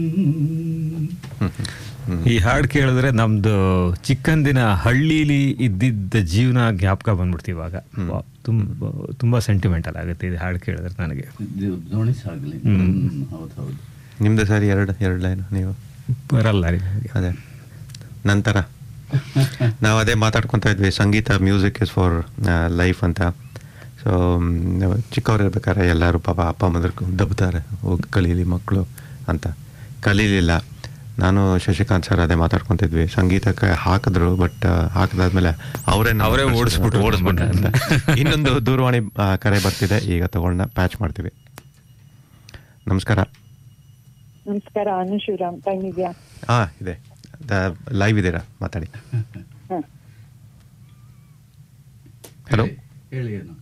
ಈ ಹಾಡು ಕೇಳಿದ್ರೆ ನಮ್ದು ಚಿಕ್ಕಂದಿನ ಹಳ್ಳೀಲಿ ಇದ್ದಿದ್ದ ಜೀವನ ಜ್ಞಾಪಕ ಬಂದ್ಬಿಡ್ತು ಇವಾಗ ವಾ, ತುಂಬ ತುಂಬಾ ಸೆಂಟಿಮೆಂಟಲ್ ಆಗುತ್ತೆ ಇದು ಹಾಡು ಕೇಳಿದ್ರೆ ನನಗೆ ಇದು ದೋಣಿ ಸಾಗಲಿ ಹ್ಮ್. ಹೌದು ಹೌದು ನಿಮ್ದು ಸರಿ ಎರಡು ಎರಡು ಲೈನ್ ನೀವು ಬರಲ್ಲ ರೀ ನನಗೆ. ಅದೇ ನಂತರ ನಾವು ಅದೇ ಮಾತಾಡ್ಕೊತಾ ಇದ್ವಿ ಸಂಗೀತ ಮ್ಯೂಸಿಕ್ ಇಸ್ ಫಾರ್ ಲೈಫ್ ಅಂತ ಸೊ ಚಿಕ್ಕವ್ರು ಇರ್ಬೇಕಾದ್ರೆ ಎಲ್ಲರೂ ಪಾಪ ಅಪ್ಪ ಅಮ್ಮದ್ರ ದಬ್ತಾರೆ ಹೋಗಿ ಕಲೀಲಿ ಮಕ್ಕಳು ಅಂತ ಕಲೀಲಿಲ್ಲ ನಾನು ಶಶಿಕಾಂತ್ ಸರ್ ಅದೇ ಮಾತಾಡ್ಕೊತಿದ್ವಿ ಸಂಗೀತಕ್ಕೆ ಹಾಕಿದ್ರು ಬಟ್ ಹಾಕಿದಾದ್ಮೇಲೆ ಅವರೇ ಅವ್ರೇ ಓಡಿಸ್ಬಿಟ್ರು ಓಡಿಸ್ಬಿಟ್ರು ಅಂತ ಇನ್ನೊಂದು ದೂರವಾಣಿ ಆ, ಕರೆ ಬರ್ತಿದೆ ಈಗ ತಗೊಂಡ ಪ್ಯಾಚ್ ಮಾಡ್ತೀವಿ ನಮಸ್ಕಾರ ನಮಸ್ಕಾರ ಅನು ಶಿವರಾಮ್ ಟೈಮ್ ಇದೆಯಾ ಹಾ ಇದೆ ಲೈವ್ ಇದ್ದೀರಾ ಮಾತಾಡಿ ಹ್ಮ್. ಹಲೋ ಹೇಳಿ ಏನು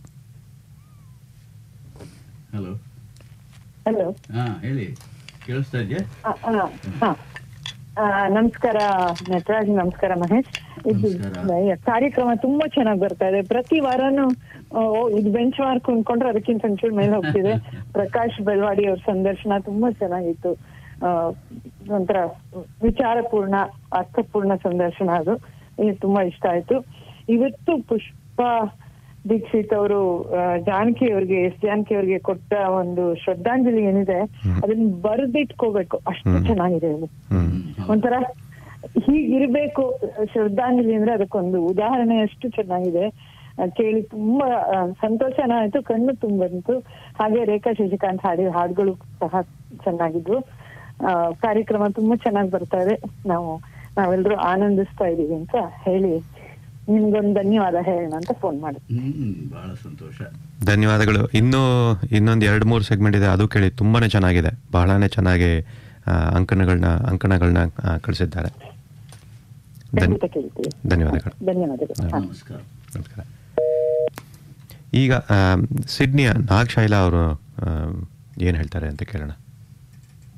ಹಲೋ ಹಲೋ ಹಾ ಹೇಳಿ ಕೇಳಿಸ್ತಾ ಇದೆಯಾ ಆ, ಆ, ಹಾ. ಆ, ನಮಸ್ಕಾರ ನಟರಾಜ್ ನಮಸ್ಕಾರ ಮಹೇಶ್ ಇದು ನಮಸ್ಕಾರ. ಈ ಕಾರ್ಯಕ್ರಮ ತುಂಬಾ ಚೆನ್ನಾಗಿ ಬರ್ತಾ ಇದೆ ಪ್ರತಿ ವಾರನು ಆ, ಓ ಇದು ಬೆಂಚ್ ಮಾರ್ಕ್ ಕೊಂಡ್ಕೊಂಡ್ರೆ ಅದಕ್ಕಿಂತ ಒಂಚೂರು ಮೇಲೆ ಹೋಗ್ತಿದೆ ಪ್ರಕಾಶ್ ಬೆಳವಾಡಿ ಅವ್ರ ಸಂದರ್ಶನ ತುಂಬಾ ಚೆನ್ನಾಗಿತ್ತು ಆ, ಒಂಥರ ವಿಚಾರಪೂರ್ಣ ಅರ್ಥಪೂರ್ಣ ಸಂದರ್ಶನ ಅದು ಇದು ತುಂಬಾ ಇಷ್ಟ ಆಯ್ತು ಇವತ್ತು ಪುಷ್ಪ ದೀಕ್ಷಿತ್ ಅವರು ಜಾನಕಿ ಅವ್ರಿಗೆ ಎಸ್ ಜಾನಕಿ ಅವ್ರಿಗೆ ಕೊಟ್ಟ ಒಂದು ಶ್ರದ್ಧಾಂಜಲಿ ಏನಿದೆ ಅದನ್ನ ಬರೆದಿಟ್ಕೋಬೇಕು ಅಷ್ಟು ಹ್ಮ್. ಚೆನ್ನಾಗಿದೆ ಅದು ಹ್ಮ್ ಒಂಥರ ಹೀಗಿರ್ಬೇಕು ಶ್ರದ್ಧಾಂಜಲಿ ಅಂದ್ರೆ ಅದಕ್ಕೊಂದು ಉದಾಹರಣೆ ಅಷ್ಟು ಚೆನ್ನಾಗಿದೆ ಆ, ಕೇಳಿ ತುಂಬಾ ಆ, ಸಂತೋಷನ ಆಯ್ತು ಕಣ್ಣು ತುಂಬಂತು ಹಾಗೆ ರೇಖಾ ಶಶಿಕಾಂತ್ ಹಾಡಿದ ಹಾಡುಗಳು ಸಹ ಚೆನ್ನಾಗಿದ್ವು ಆ, ಕಾರ್ಯಕ್ರಮ ತುಂಬಾ ಚೆನ್ನಾಗಿ ಬರ್ತಾ ಇದೆ ನಾವು ನಾವೆಲ್ಲರೂ ಆನಂದಿಸ್ತಾ ಇದೀವಿ ಅಂತ ಹೇಳಿ ನಿಮ್ಗೊಂದು ಧನ್ಯವಾದ ಹೇಳೋಣ ಅಂತ ಫೋನ್ ಮಾಡಿದೆ ಹ್ಮ್ ಬಹಳ ಸಂತೋಷ ಧನ್ಯವಾದಗಳು ಇನ್ನೂ ಇನ್ನೊಂದು ಎರಡು ಮೂರು ಸೆಗ್ಮೆಂಟ್ ಇದೆ ಅದು ಕೇಳಿ ತುಂಬಾನೇ ಚೆನ್ನಾಗಿದೆ ಬಹಳನೇ ಚೆನ್ನಾಗಿ ಆ, ಅಂಕಣಗಳನ್ನ ಅಂಕಣಗಳನ್ನ ಆ, ಕಳಿಸಿದ್ದಾರೆ ಧನ್ಯ ಖಂಡಿತ ಕೇಳ್ತೀವಿ ಧನ್ಯವಾದಗಳು ಧನ್ಯವಾದಗಳು ಹಾ. ನಮಸ್ಕಾರ ನಮಸ್ಕಾರ ಈಗ ಆ, ಸಿಡ್ನಿಯ ನಾಗ್ ಶೈಲಾ ಅವರು ಏನು ಹೇಳ್ತಾರೆ ಅಂತ ಕೇಳೋಣ